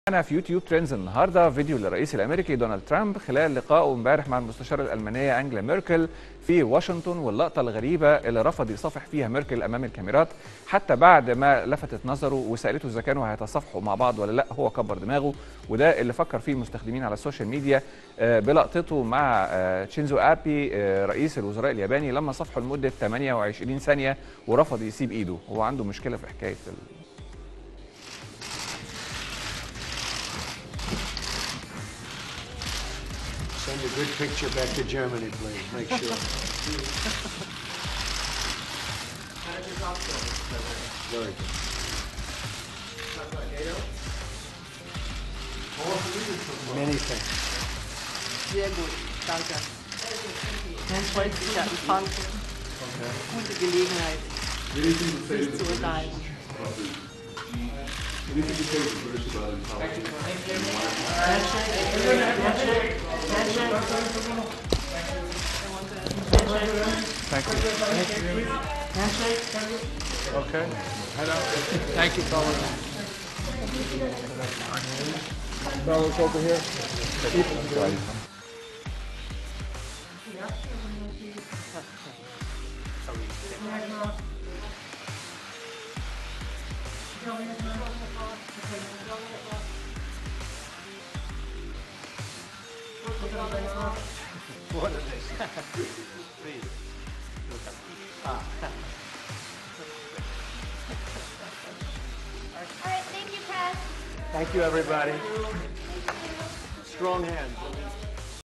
معنا في يوتيوب ترندز النهارده فيديو للرئيس الامريكي دونالد ترامب خلال لقائه امبارح مع المستشاره الالمانيه انجلا ميركل في واشنطن واللقطه الغريبه اللي رفض يصافح فيها ميركل امام الكاميرات حتى بعد ما لفتت نظره وسالته اذا كانوا هيتصافحوا مع بعض ولا لا هو كبر دماغه وده اللي فكر فيه المستخدمين على السوشيال ميديا آه، بلقطته مع آه، تشينزو ابي آه، رئيس الوزراء الياباني لما صافحه لمده 28 ثانيه ورفض يسيب ايده هو عنده مشكله في حكايه ال- Send a good picture back to Germany, please. Make sure. Very good. Many things. Sehr gut, danke. Dann freut sich ja, ich fand gute Gelegenheit, sich zu unterhalten. Okay. Thank you, fellas. Fellas over here. All right, thank you, press. Thank you, everybody. Strong hand.